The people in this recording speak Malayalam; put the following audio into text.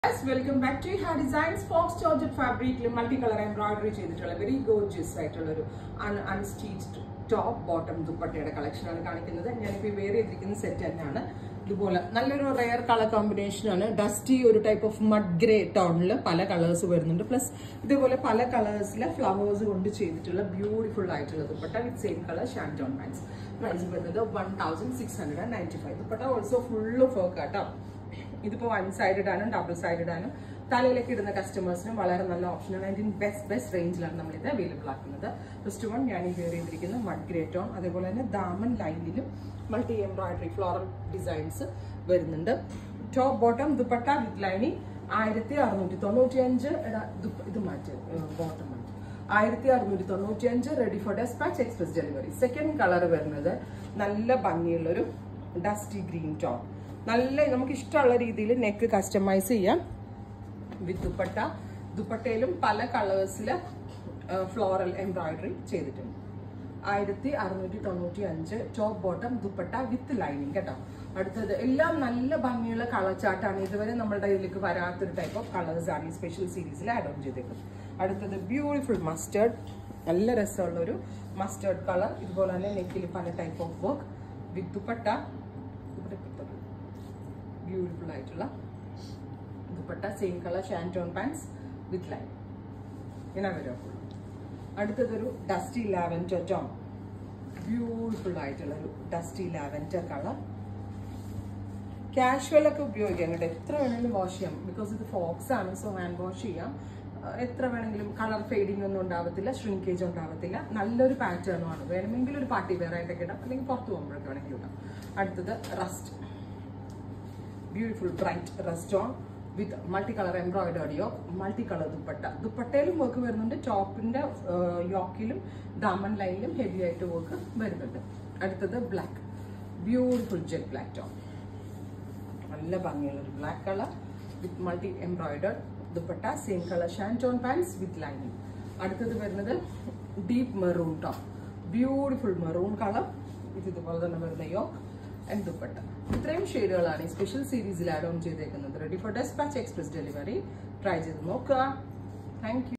welcome back to Ha designs faux georgette ഫാബ്രിക്കിൽ മൾട്ടി കളർ എംബ്രോയിഡറി ചെയ്തിട്ടുള്ള വെരി ഗോർജിയസ് ആയിട്ടുള്ള ഒരു അൺസ്റ്റീച്ച്ഡ് ടോപ്പ് ബോട്ടം ദുപ്പട്ടയുടെ കളക്ഷനാണ് കാണിക്കുന്നത് ഞാനിപ്പോൾ വെയർ ചെയ്തിരിക്കുന്ന സെറ്റ് തന്നെയാണ് ഇതുപോലെ നല്ലൊരു റെയർ കളർ കോമ്പിനേഷനാണ് ഡസ്റ്റി ഒരു ടൈപ്പ് ഓഫ് മഡ് ഗ്രേ ടോണിൽ പല കളേഴ്സ് വരുന്നുണ്ട് പ്ലസ് ഇതുപോലെ പല കളേഴ്സിലെ ഫ്ലവേഴ്സ് കൊണ്ട് ചെയ്തിട്ടുള്ള ബ്യൂട്ടിഫുൾ ആയിട്ടുള്ള dupatta with same colour shantoon pants price വരുന്നത് one thousand six hundred and ninety five dupatta also full ഫോക്ക് ആട്ടോ ഇതിപ്പോൾ വൺ സൈഡഡ് ആണ് ഡബിൾ സൈഡഡ് ആണ് തലയിലേക്ക് ഇടുന്ന കസ്റ്റമേഴ്സിനും വളരെ നല്ല ഓപ്ഷനാണ് അതിൻ്റെ ബെസ്റ്റ് ബെസ്റ്റ് റേഞ്ചിലാണ് നമ്മൾ ഇത് അവൈലബിൾ ആക്കുന്നത് ഫസ്റ്റ് വൺ ഞാൻ ഈ വെയർ ചെയ്തിരിക്കുന്ന മഡ് ഗ്രേറ്റോൺ അതേപോലെ തന്നെ ദാമൻ ലൈനിലും മൾട്ടി എംബ്രോയിഡറി ഫ്ലോറൽ ഡിസൈൻസ് വരുന്നുണ്ട് top bottom dupatta with lining ആയിരത്തി അറുന്നൂറ്റി തൊണ്ണൂറ്റി അഞ്ച് ഇത് മാറ്റി ബോട്ടം മാറ്റി ആയിരത്തി അറുന്നൂറ്റി തൊണ്ണൂറ്റി അഞ്ച് ready for despatch express delivery second colour വരുന്നത് നല്ല ഭംഗിയുള്ളൊരു ഡസ്റ്റി ഗ്രീൻ ടോൺ നല്ല നമുക്ക് ഇഷ്ടമുള്ള രീതിയിൽ നെക്ക് കസ്റ്റമൈസ് ചെയ്യാം വിത്ത് ദുപ്പട്ട ദുപ്പട്ടയിലും പല കളേഴ്സിൽ ഫ്ലോറൽ എംബ്രോയിഡറി ചെയ്തിട്ടുണ്ട് ആയിരത്തി അറുന്നൂറ്റി തൊണ്ണൂറ്റി അഞ്ച് top bottom dupatta with lining കേട്ടോ അടുത്തത് എല്ലാം നല്ല ഭംഗിയുള്ള കളർ ചാർട്ടാണ് ഇതുവരെ നമ്മളുടെ ഇതിലേക്ക് വരാത്തൊരു ടൈപ്പ് ഓഫ് കളേഴ്സ് ആണ് ഈ സ്പെഷ്യൽ സീരീസിൽ ആഡ് ഓൺ ചെയ്തേക്കുന്നത് അടുത്തത് ബ്യൂട്ടിഫുൾ മസ്റ്റേർഡ് നല്ല രസമുള്ള ഒരു മസ്റ്റേർഡ് കളർ ഇതുപോലെ തന്നെ നെക്കിൽ പല type of work with dupatta beautiful ആയിട്ടുള്ള dupatta same colour shantoon pants with line ഇങ്ങനെ വരും അടുത്തതൊരു ഡസ്റ്റി ലാവൻഡർ ടോൺ ബ്യൂട്ടിഫുൾ ആയിട്ടുള്ള ഒരു ഡസ്റ്റി ലാവൻഡർ കളർ കാഷ്വൽ ഒക്കെ ഉപയോഗിക്കാം കേട്ടോ എത്ര വേണമെങ്കിലും വാഷ് ചെയ്യാം ബിക്കോസ് ഇത് ഫോക്സ് ആണ് സോ ഹാൻഡ് വാഷ് ചെയ്യാം അഹ് എത്ര വേണമെങ്കിലും കളർ ഫെയ്ഡിംഗ് ഒന്നും ഉണ്ടാവത്തില്ല ഷ്രിങ്കേജ് ഉണ്ടാവത്തില്ല നല്ലൊരു പാറ്റേണും ആണ് വേണമെങ്കിൽ ഒരു പാർട്ടി വെയർ ആയിട്ടൊക്കെ ഇടാം അല്ലെങ്കിൽ പുറത്ത് പോകുമ്പോഴൊക്കെ വേണമെങ്കിൽ ഇടാം അടുത്തത് rust beautiful bright rust tone with multi colour embroidery yoke multi colour dupatta ദുപ്പട്ടയിലും വർക്ക് വരുന്നുണ്ട് ടോപ്പിന്റെ യോക്കിലും ദാമൻ ലൈനിലും ഹെവി ആയിട്ട് വർക്ക് വരുന്നുണ്ട് അടുത്തത് black beautiful jet black top നല്ല ഭംഗിയുള്ള ഒരു black colour with multi embroider dupatta same colour shantoon pants with lining അടുത്തത് വരുന്നത് deep maroon top beautiful maroon colour ഇത് ഇതുപോലെ തന്നെ വരുന്ന യോക്ക് ആൻഡ് ദുപ്പട്ട ഇത്രയും ഷെയ്ഡുകളാണ് ഈ സ്പെഷ്യൽ സീരീസിൽ ആഡ് ഓൺ ചെയ്തേക്കുന്നത് ready for despatch express delivery try ചെയ്ത് നോക്കുക താങ്ക്